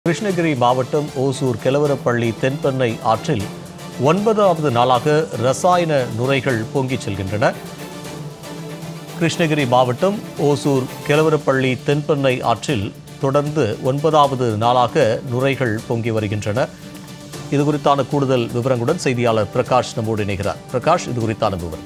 கிருஷ்ணகிரி மாவட்டம் ஓசூர் கெலவரப்பள்ளி தென்பெண்ணை ஆற்றில் ஒன்பதாவது நாளாக ரசாயன நுரைகள் பொங்கிச் செல்கின்றன கிருஷ்ணகிரி மாவட்டம் ஓசூர் கெலவரப்பள்ளி தென்பெண்ணை ஆற்றில் தொடர்ந்து ஒன்பதாவது நாளாக நுரைகள் பொங்கி வருகின்றன இது குறித்தான கூடுதல் விவரங்களுடன் செய்தியாளர் பிரகாஷ் நம்மோடு இணைகிறார் பிரகாஷ் இது குறித்தான விவரம்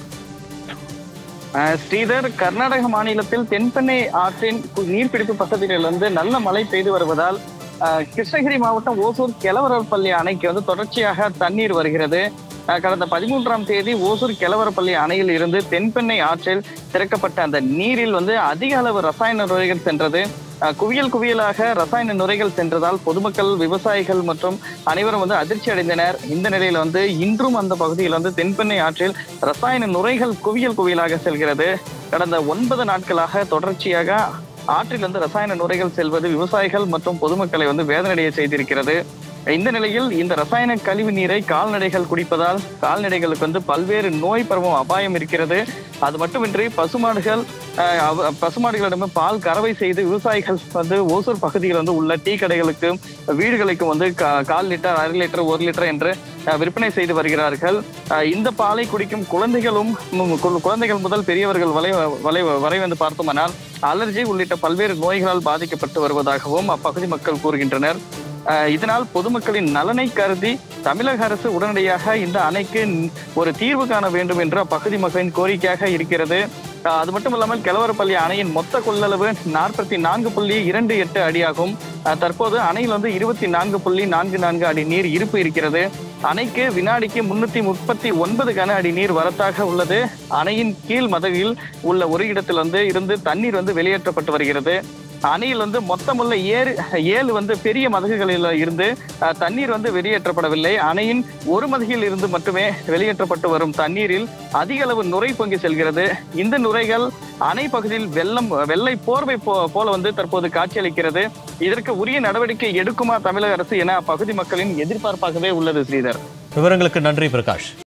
அஹ் ஸ்ரீதர் கர்நாடக மாநிலத்தில் தென்பெண்ணை ஆற்றின் கு- நீர்பிடிப்பு பகுதிகளிலிருந்து நல்ல மழை பெய்து வருவதால் அஹ், கிருஷ்ணகிரி மாவட்டம் ஓசூர் கெலவரப்பள்ளி அணைக்கு வந்து தொடர்ச்சியாக தண்ணீர் வருகிறது அஹ், கடந்த பதிமூன்றாம் தேதி ஓசூர் கெலவரப்பள்ளி அணையில் இருந்து தென்பெண்ணை ஆற்றில் திறக்கப்பட்ட அந்த நீரில் வந்து அதிக அளவு ரசாயன நுரைகள் சென்றது அஹ், குவியல் குவியலாக ரசாயன நுரைகள் சென்றதால் பொதுமக்கள் விவசாயிகள் மற்றும் அனைவரும் வந்து அதிர்ச்சி அடைந்தனர் இந்த நிலையில வந்து இன்றும் அந்த பகுதியில் வந்து தென்பெண்ணை ஆற்றில் ரசாயன நுரைகள் குவியல் குவியலாக செல்கிறது கடந்த ஒன்பது நாட்களாக தொடர்ச்சியாக ஆற்றிலிருந்து ரசாயன நுரைகள் செல்வது விவசாயிகள் மற்றும் பொதுமக்களை வந்து வேதனையடைய செய்திருக்கிறது இந்த நிலையில் இந்த ரசாயன கழிவு நீரை கால்நடைகள் குடிப்பதால் கால்நடைகளுக்கு வந்து பல்வேறு நோய் பரவும் அபாயம் இருக்கிறது அது மட்டுமின்றி பசுமாடுகள் அஹ், அவ- பசுமாடுகளிடம் பால் கறவை செய்து விவசாயிகள் வந்து ஓசூர் பகுதியில் வந்து உள்ள டீ கடைகளுக்கு வீடுகளுக்கு வந்து கா- கால் லிட்டர் அரை லிட்டர் ஒரு லிட்டர் என்று அஹ், விற்பனை செய்து வருகிறார்கள் அஹ், இந்த பாலை குடிக்கும் குழந்தைகளும் ம், கு- குழந்தைகள் முதல் பெரியவர்கள் வரை வரை வரை வந்து பார்த்தோமானால் அலர்ஜி உள்ளிட்ட பல்வேறு நோய்களால் பாதிக்கப்பட்டு வருவதாகவும் அப்பகுதி மக்கள் கூறுகின்றனர் அஹ், இதனால் பொதுமக்களின் நலனை கருதி தமிழக அரசு உடனடியாக இந்த அணைக்கு ந- ஒரு தீர்வு காண வேண்டும் என்று அப்பகுதி மக்களின் கோரிக்கையாக இருக்கிறது அஹ், அது மட்டும் இல்லாமல் கிழவரப்பள்ளி அணையின் மொத்த கொள்ளளவு நாற்பத்தி நான்கு புள்ளி இரண்டு எட்டு அடியாகும் அஹ், தற்போது அணையில் வந்து இருபத்தி நான்கு புள்ளி நான்கு நான்கு அடி நீர் இருப்பு இருக்கிறது அணைக்கு வினாடிக்கு முன்னூத்தி முப்பத்தி ஒன்பது கன அடி நீர் வரத்தாக உள்ளது அணையின் கீழ் மதகில் உள்ள ஒரு இடத்தில் வந்து இருந்து தண்ணீர் வந்து வெளியேற்றப்பட்டு வருகிறது அணையில் வந்து மொத்தமுள்ள ஏழு ஏழு வந்து பெரிய மதகுகளில் இருந்து அஹ், தண்ணீர் வந்து வெளியேற்றப்படவில்லை அணையின் ஒரு மதகில் இருந்து மட்டுமே வெளியேற்றப்பட்டு வரும் தண்ணீரில் அதிக அளவு நுரை பொங்கி செல்கிறது இந்த நுரைகள் அணை பகுதியில் வெள்ளம் வெள்ளை போர்வை போ- போல வந்து தற்போது காட்சியளிக்கிறது இதற்கு உரிய நடவடிக்கை எடுக்குமா தமிழக அரசு என அப்பகுதி மக்களின் எதிர்பார்ப்பாகவே உள்ளது ஸ்ரீதர் விவரங்களுக்கு நன்றி பிரகாஷ்